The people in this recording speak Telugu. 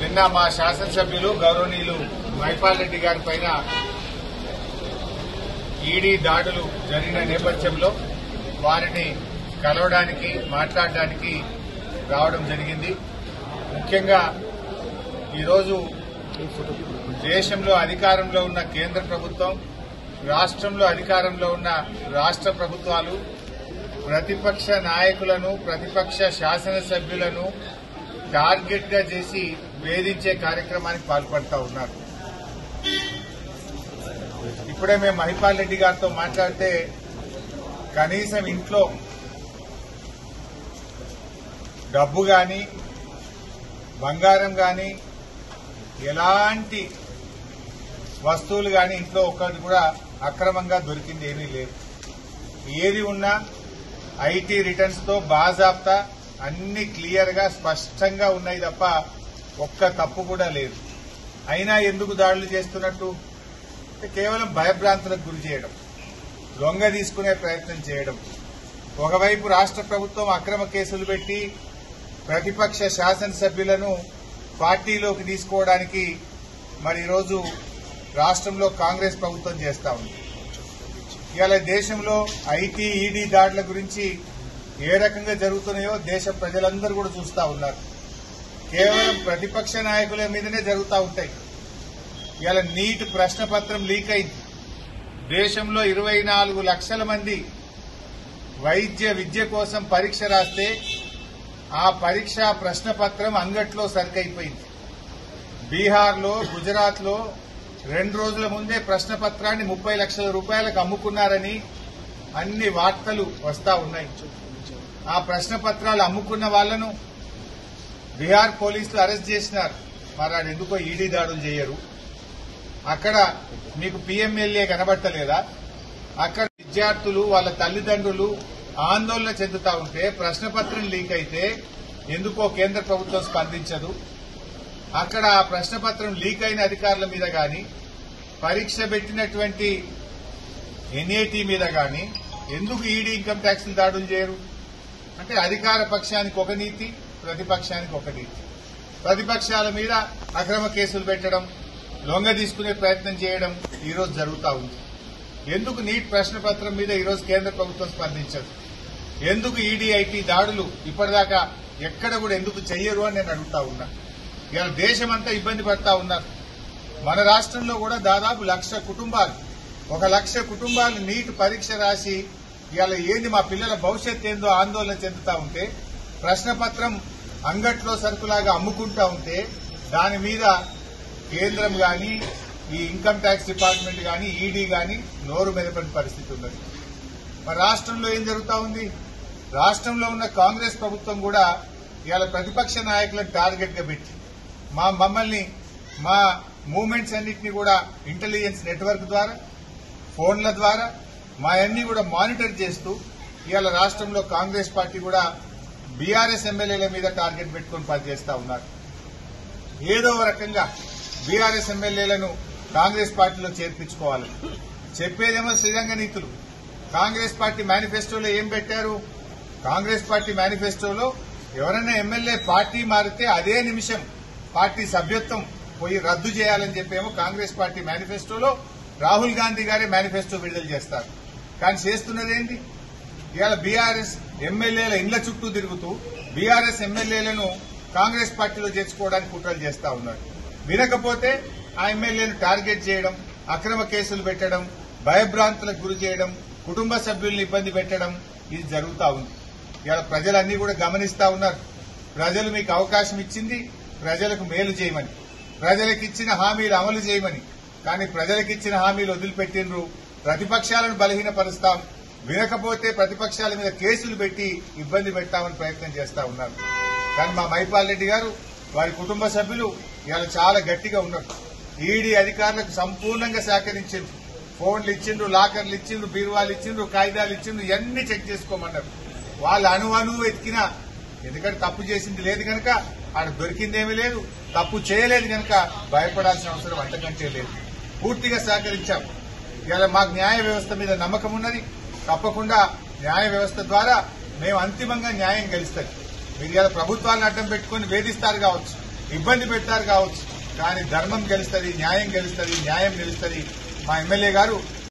నిన్న మా శాసనసభ్యులు గౌరవనీయులు మైపాల్ రెడ్డి గారి పైన ఈడీ దాడులు జరిగిన నేపథ్యంలో వారిని కలవడానికి మాట్లాడడానికి రావడం జరిగింది ముఖ్యంగా ఈరోజు దేశంలో అధికారంలో ఉన్న కేంద్ర ప్రభుత్వం రాష్ట్రంలో అధికారంలో ఉన్న రాష్ట్ర ప్రభుత్వాలు ప్రతిపక్ష నాయకులను ప్రతిపక్ష శాసనసభ్యులను టార్గెట్ గా చేసి వేధించే కార్యక్రమానికి పాల్పడతా ఉన్నారు ఇప్పుడే మేము మహిపాల్ రెడ్డి గారితో మాట్లాడితే కనీసం ఇంట్లో డబ్బు గాని బంగారం గాని ఎలాంటి వస్తువులు గాని ఇంట్లో ఒక్కటి కూడా అక్రమంగా దొరికింది ఏమీ లేదు ఏది ఉన్నా ఐటీ రిటర్న్స్ తో బాజాప్తా అన్ని క్లియర్ గా స్పష్టంగా ఉన్నాయి తప్ప ఒక్క తప్పు కూడా లేదు అయినా ఎందుకు దాడులు చేస్తున్నట్టు అంటే కేవలం భయభ్రాంతులకు గురి చేయడం లొంగ తీసుకునే ప్రయత్నం చేయడం ఒకవైపు రాష్ట్ర ప్రభుత్వం అక్రమ కేసులు పెట్టి ప్రతిపక్ష శాసనసభ్యులను పార్టీలోకి తీసుకోవడానికి మరి ఈరోజు రాష్ట్రంలో కాంగ్రెస్ ప్రభుత్వం చేస్తా ఉంది ఇవాళ దేశంలో ఐటీ ఈడీ దాడుల గురించి ఏ రకంగా జరుగుతున్నాయో దేశ ప్రజలందరూ కూడా చూస్తా ఉన్నారు కేవలం ప్రతిపక్ష నాయకుల మీదనే జరుగుతూ ఉంటాయి ఇవాళ నీట్ ప్రశ్న పత్రం లీక్ అయింది దేశంలో ఇరవై నాలుగు లక్షల మంది వైద్య విద్య కోసం పరీక్ష రాస్తే ఆ పరీక్ష ప్రశ్న పత్రం అంగట్లో సరికైపోయింది బీహార్లో గుజరాత్లో రెండు రోజుల ముందే ప్రశ్న పత్రాన్ని ముప్పై లక్షల రూపాయలకు అమ్ముకున్నారని అన్ని వార్తలు వస్తా ఉన్నాయి ఆ ప్రశ్న పత్రాలు అమ్ముకున్న వాళ్లను బీహార్ పోలీసులు అరెస్ట్ చేసినారు మరి ఆడు ఎందుకో ఈడీ దాడులు చేయరు అక్కడ మీకు పీఎంఎల్ఏ కనబడతలేదా అక్కడ విద్యార్థులు వాళ్ళ తల్లిదండ్రులు ఆందోళన చెందుతా ఉంటే ప్రశ్నపత్రం లీక్ అయితే ఎందుకో కేంద్ర ప్రభుత్వం స్పందించదు అక్కడ ఆ ప్రశ్నపత్రం లీక్ అయిన అధికారుల మీద గాని పరీక్ష పెట్టినటువంటి ఎన్ఏటీ మీద గాని ఎందుకు ఈడీ ఇన్కమ్ ట్యాక్స్ దాడులు చేయరు అంటే అధికార పక్షానికి ఒక నీతి ప్రతిపక్షానికి ఒక నీతి ప్రతిపక్షాల మీద అక్రమ కేసులు పెట్టడం లొంగ తీసుకునే ప్రయత్నం చేయడం ఈ రోజు జరుగుతా ఉంది ఎందుకు నీట్ ప్రశ్న పత్రం మీద ఈ రోజు కేంద్ర ప్రభుత్వం స్పందించదు ఎందుకు ఈడీ ఐటీ దాడులు ఇప్పటిదాకా ఎక్కడ కూడా ఎందుకు చెయ్యరు అని నేను అడుగుతా ఉన్నా ఇవాళ దేశమంతా ఇబ్బంది పడతా ఉన్నారు మన రాష్ట్రంలో కూడా దాదాపు లక్ష కుటుంబాలు ఒక లక్ష కుటుంబాలు నీట్ పరీక్ష రాసి ఇవాళ ఏంది మా పిల్లల భవిష్యత్ ఏందో ఆందోళన చెందుతా ఉంటే ప్రశ్నపత్రం అంగట్లో సరుకులాగా అమ్ముకుంటా ఉంటే దాని మీద కేంద్రం గాని ఈ ఇన్కమ్ ట్యాక్స్ డిపార్ట్మెంట్ గాని ఈడీ గాని నోరు మెదపని పరిస్థితి ఉన్నది మరి రాష్ట్రంలో ఏం జరుగుతా ఉంది రాష్ట్రంలో ఉన్న కాంగ్రెస్ ప్రభుత్వం కూడా ఇవాళ ప్రతిపక్ష నాయకులను టార్గెట్ గా పెట్టి మా మమ్మల్ని మా మూవ్మెంట్స్ అన్నింటినీ కూడా ఇంటెలిజెన్స్ నెట్వర్క్ ద్వారా ఫోన్ల ద్వారా మా అన్ని కూడా మానిటర్ చేస్తూ ఇవాళ రాష్ట్రంలో కాంగ్రెస్ పార్టీ కూడా బీఆర్ఎస్ ఎమ్మెల్యేల మీద టార్గెట్ పెట్టుకుని పనిచేస్తా ఉన్నారు ఏదో ఒక రకంగా బీఆర్ఎస్ ఎమ్మెల్యేలను కాంగ్రెస్ పార్టీలో చేర్పించుకోవాలి చెప్పేదేమో శ్రీరంగ నీతులు కాంగ్రెస్ పార్టీ మేనిఫెస్టోలో ఏం పెట్టారు కాంగ్రెస్ పార్టీ మేనిఫెస్టోలో ఎవరైనా ఎమ్మెల్యే పార్టీ మారితే అదే నిమిషం పార్టీ సభ్యత్వం పోయి రద్దు చేయాలని చెప్పేమో కాంగ్రెస్ పార్టీ మేనిఫెస్టోలో రాహుల్ గాంధీ గారే మేనిఫెస్టో విడుదల చేస్తారు కానీ చేస్తున్నది ఏంటి ఇవాళ బీఆర్ఎస్ ఎమ్మెల్యేల ఇండ్ల చుట్టూ తిరుగుతూ బీఆర్ఎస్ ఎమ్మెల్యేలను కాంగ్రెస్ పార్టీలో చేర్చుకోవడానికి కుట్రలు చేస్తా ఉన్నారు వినకపోతే ఆ ఎమ్మెల్యేను టార్గెట్ చేయడం అక్రమ కేసులు పెట్టడం భయభ్రాంతులకు గురి చేయడం కుటుంబ సభ్యుల్ని ఇబ్బంది పెట్టడం ఇది జరుగుతా ఉంది ఇవాళ ప్రజలన్నీ కూడా గమనిస్తా ఉన్నారు ప్రజలు మీకు అవకాశం ఇచ్చింది ప్రజలకు మేలు చేయమని ప్రజలకు ఇచ్చిన హామీలు అమలు చేయమని కానీ ప్రజలకు ఇచ్చిన హామీలు వదిలిపెట్టినరు ప్రతిపక్షాలను బలహీనపరుస్తాం వినకపోతే ప్రతిపక్షాల మీద కేసులు పెట్టి ఇబ్బంది పెట్టామని ప్రయత్నం చేస్తా ఉన్నారు కానీ మా మైపాల్ రెడ్డి గారు వారి కుటుంబ సభ్యులు ఇవాళ చాలా గట్టిగా ఉన్నారు ఈడీ అధికారులకు సంపూర్ణంగా సహకరించిండ్రు ఫోన్లు ఇచ్చిండ్రు లాకర్లు ఇచ్చిండ్రు బీరువాలు ఇచ్చిండ్రు కాగితాలు ఇచ్చిండ్రు ఇవన్నీ చెక్ చేసుకోమన్నారు వాళ్ళు అణు అణువు ఎతికినా ఎందుకంటే తప్పు చేసింది లేదు కనుక ఆడ దొరికిందేమీ లేదు తప్పు చేయలేదు కనుక భయపడాల్సిన అవసరం అంతకంటే లేదు పూర్తిగా సహకరించాం ఇవాళ మాకు న్యాయ వ్యవస్థ మీద నమ్మకం ఉన్నది తప్పకుండా న్యాయ వ్యవస్థ ద్వారా మేము అంతిమంగా న్యాయం గెలుస్తుంది మీరు ఇలా ప్రభుత్వాలను అడ్డం పెట్టుకుని వేధిస్తారు కావచ్చు ఇబ్బంది పెట్టారు కావచ్చు కానీ ధర్మం గెలుస్తుంది న్యాయం గెలుస్తుంది న్యాయం గెలుస్తుంది మా ఎమ్మెల్యే గారు